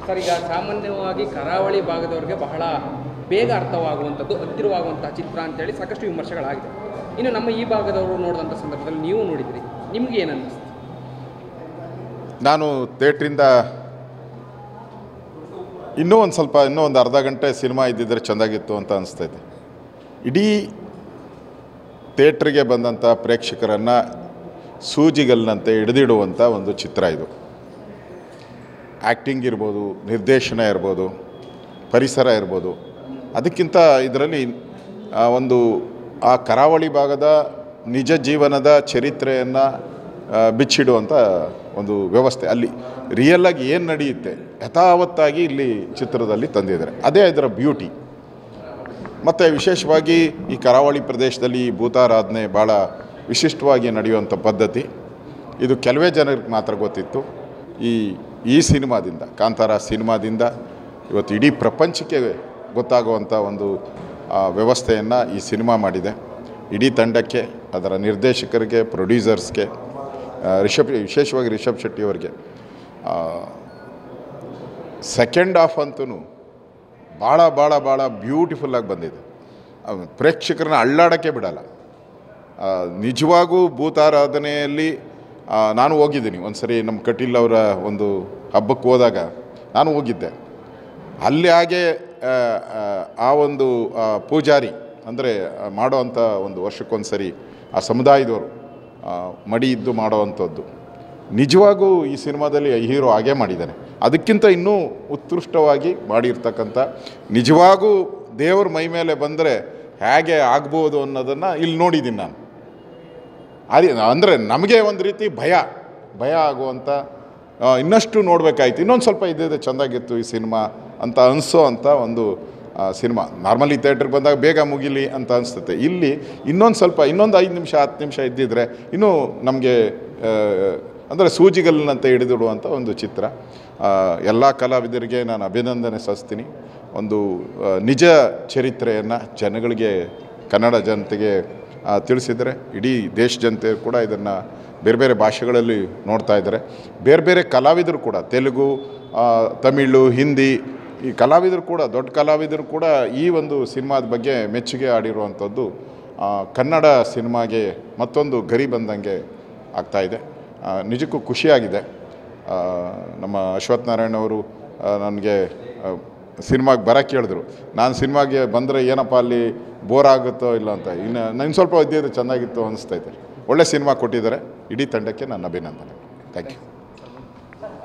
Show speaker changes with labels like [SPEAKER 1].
[SPEAKER 1] sir ಈಗ ಸಾಮಾನ್ಯವಾಗಿ ಕರಾವಳಿ ಭಾಗದವರಿಗೆ ಬಹಳ ಬೇಗ ಅರ್ಥವಾಗುವಂಥದ್ದು ಹತ್ತಿರವಾಗುವಂತಹ ಚಿತ್ರ ಅಂತೇಳಿ ಸಾಕಷ್ಟು ವಿಮರ್ಶೆಗಳಾಗಿದೆ ಇನ್ನು ನಮ್ಮ ಈ ಭಾಗದವರು ನೋಡಿದಂಥ ಸಂದರ್ಭದಲ್ಲಿ ನೀವು ನೋಡಿದ್ರಿ ನಿಮ್ಗೆ ಏನು ಅನ್ನಿಸ್ತು
[SPEAKER 2] ನಾನು ಥಿಯೇಟ್ರಿಂದ ಇನ್ನೂ ಒಂದು ಸ್ವಲ್ಪ ಇನ್ನೂ ಒಂದು ಅರ್ಧ ಗಂಟೆ ಸಿನಿಮಾ ಇದ್ದಿದ್ರೆ ಚೆಂದಾಗಿತ್ತು ಅಂತ ಅನಿಸ್ತೈತೆ ಇಡೀ ಥಿಯೇಟ್ರಿಗೆ ಬಂದಂಥ ಪ್ರೇಕ್ಷಕರನ್ನು ಸೂಜಿಗಲ್ಲಿನಂತೆ ಹಿಡಿದಿಡುವಂಥ ಒಂದು ಚಿತ್ರ ಇದು ಆ್ಯಕ್ಟಿಂಗ್ ಇರ್ಬೋದು ನಿರ್ದೇಶನ ಇರ್ಬೋದು ಪರಿಸರ ಇರ್ಬೋದು ಅದಕ್ಕಿಂತ ಇದರಲ್ಲಿ ಆ, ಒಂದು ಆ ಕರಾವಳಿ ಭಾಗದ ನಿಜ ಜೀವನದ ಚರಿತ್ರೆಯನ್ನು ಬಿಚ್ಚಿಡುವಂಥ ಒಂದು ವ್ಯವಸ್ಥೆ ಅಲ್ಲಿ ರಿಯಲ್ಲಾಗಿ ಏನು ನಡೆಯುತ್ತೆ ಯಥಾವತ್ತಾಗಿ ಇಲ್ಲಿ ಚಿತ್ರದಲ್ಲಿ ತಂದಿದ್ದಾರೆ ಅದೇ ಇದರ ಬ್ಯೂಟಿ ಮತ್ತು ವಿಶೇಷವಾಗಿ ಈ ಕರಾವಳಿ ಪ್ರದೇಶದಲ್ಲಿ ಈ ಭೂತಾರಾಧನೆ ಭಾಳ ವಿಶಿಷ್ಟವಾಗಿ ನಡೆಯುವಂಥ ಪದ್ಧತಿ ಇದು ಕೆಲವೇ ಜನರಿಗೆ ಮಾತ್ರ ಗೊತ್ತಿತ್ತು ಈ ಈ ಸಿನಿಮಾದಿಂದ ಕಾಂತಾರ ಸಿನಿಮಾದಿಂದ ಇವತ್ತು ಇಡೀ ಪ್ರಪಂಚಕ್ಕೆ ಗೊತ್ತಾಗುವಂಥ ಒಂದು ವ್ಯವಸ್ಥೆಯನ್ನು ಈ ಸಿನಿಮಾ ಮಾಡಿದೆ ಇಡೀ ತಂಡಕ್ಕೆ ಅದರ ನಿರ್ದೇಶಕರಿಗೆ ಪ್ರೊಡ್ಯೂಸರ್ಸ್ಗೆ ಆ, ರಿಷಬ್ ವಿಶೇಷವಾಗಿ ರಿಷಬ್ ಶೆಟ್ಟಿ ಅವರಿಗೆ ಸೆಕೆಂಡ್ ಹಾಫ್ ಅಂತೂ ಭಾಳ ಭಾಳ ಭಾಳ ಬ್ಯೂಟಿಫುಲ್ಲಾಗಿ ಬಂದಿದೆ ಅವ್ ಪ್ರೇಕ್ಷಕರನ್ನ ಅಳ್ಳಾಡೋಕ್ಕೆ ಬಿಡಲ್ಲ ಆ, ನಿಜವಾಗೂ ಭೂತಾರಾಧನೆಯಲ್ಲಿ ಆ, ನಾನು ಹೋಗಿದ್ದೀನಿ ಒಂದು ಸರಿ ನಮ್ಮ ಕಟೀಲ್ ಅವರ ಒಂದು ಹಬ್ಬಕ್ಕೆ ಹೋದಾಗ ನಾನು ಹೋಗಿದ್ದೆ ಅಲ್ಲಿ ಹಾಗೆ ಆ, ಆ, ಆ ಒಂದು ಆ, ಪೂಜಾರಿ ಅಂದರೆ ಮಾಡೋವಂಥ ಒಂದು ವರ್ಷಕ್ಕೊಂದು ಸರಿ ಆ ಸಮುದಾಯದವರು ಆ, ಮಡಿ ಇದ್ದು ಮಾಡೋವಂಥದ್ದು ನಿಜವಾಗೂ ಈ ಸಿನಿಮಾದಲ್ಲಿ ಹೀರೋ ಹಾಗೇ ಮಾಡಿದ್ದಾನೆ ಅದಕ್ಕಿಂತ ಇನ್ನೂ ಉತ್ಕೃಷ್ಟವಾಗಿ ಮಾಡಿರ್ತಕ್ಕಂಥ ನಿಜವಾಗೂ ದೇವ್ರ ಮೈ ಮೇಲೆ ಬಂದರೆ ಹೇಗೆ ಆಗ್ಬೋದು ಅನ್ನೋದನ್ನು ಇಲ್ಲಿ ನೋಡಿದ್ದೀನಿ ನಾನು ಅದೇ ಅಂದರೆ ನಮಗೆ ಒಂದು ರೀತಿ ಭಯ ಭಯ ಆಗುವಂಥ ಆ, ಇನ್ನಷ್ಟು ನೋಡಬೇಕಾಯ್ತು ಇನ್ನೊಂದು ಸ್ವಲ್ಪ ಇದ್ದಿದೆ ಚೆಂದಾಗಿತ್ತು ಈ ಸಿನಿಮಾ ಅಂತ ಅನಿಸೋ ಅಂಥ ಒಂದು ಆ, ಸಿನಿಮಾ ನಾರ್ಮಲಿ ಥಿಯೇಟ್ರಿಗೆ ಬಂದಾಗ ಬೇಗ ಮುಗಿಲಿ ಅಂತ ಅನಿಸ್ತತೆ ಇಲ್ಲಿ ಇನ್ನೊಂದು ಸ್ವಲ್ಪ ಇನ್ನೊಂದು ಐದು ನಿಮಿಷ ಹತ್ತು ನಿಮಿಷ ಇದ್ದಿದ್ರೆ ಇನ್ನೂ ನಮಗೆ ಅಂದರೆ ಸೂಜಿಗಲ್ಲಿನಂತೆ ಹಿಡಿದಿಡುವಂಥ ಒಂದು ಚಿತ್ರ ಎಲ್ಲ ಕಲಾವಿದರಿಗೆ ನಾನು ಅಭಿನಂದನೆ ಸಲ್ಲಿಸ್ತೀನಿ ಒಂದು ಆ, ನಿಜ ಚರಿತ್ರೆಯನ್ನು ಜನಗಳಿಗೆ ಕನ್ನಡ ಜನತೆಗೆ ಆ, ತಿಳಿಸಿದರೆ ಇಡೀ ದೇಶ ಜನತೆ ಕೂಡ ಇದನ್ನು ಬೇರೆ ಬೇರೆ ಭಾಷೆಗಳಲ್ಲಿ ನೋಡ್ತಾ ಇದ್ದಾರೆ ಬೇರೆ ಬೇರೆ ಕಲಾವಿದರು ಕೂಡ ತೆಲುಗು ಆ, ತಮಿಳು ಹಿಂದಿ ಈ ಕಲಾವಿದರು ಕೂಡ ದೊಡ್ಡ ಕಲಾವಿದರು ಕೂಡ ಈ ಒಂದು ಸಿನಿಮಾದ ಬಗ್ಗೆ ಮೆಚ್ಚುಗೆ ಆಡಿರುವಂಥದ್ದು ಆ, ಕನ್ನಡ ಸಿನಿಮಾಗೆ ಮತ್ತೊಂದು ಗರಿ ಬಂದಂಗೆ ಆಗ್ತಾಯಿದೆ ನಿಜಕ್ಕೂ ಖುಷಿಯಾಗಿದೆ ಆ, ನಮ್ಮ ಅಶ್ವಥ್ ನಾರಾಯಣ್ ಅವರು ನನಗೆ ಸಿನಿಮಾಗೆ ಬರೋಕ್ಕೆ ಹೇಳಿದ್ರು ನಾನು ಸಿನಿಮಾಗೆ ಬಂದರೆ ಏನಪ್ಪ ಅಲ್ಲಿ ಬೋರ್ ಆಗುತ್ತೋ ಇಲ್ಲ ಅಂತ ಇನ್ನು ನಾನು ಸ್ವಲ್ಪ ಇದ್ದಿದ್ರೆ ಚೆನ್ನಾಗಿತ್ತು ಅನಿಸ್ತೈತೆ ಒಳ್ಳೆ ಸಿನಿಮಾ ಕೊಟ್ಟಿದ್ದಾರೆ ಇಡೀ ತಂಡಕ್ಕೆ ನನ್ನ ಅಭಿನಂದನೆ ಥ್ಯಾಂಕ್ ಯು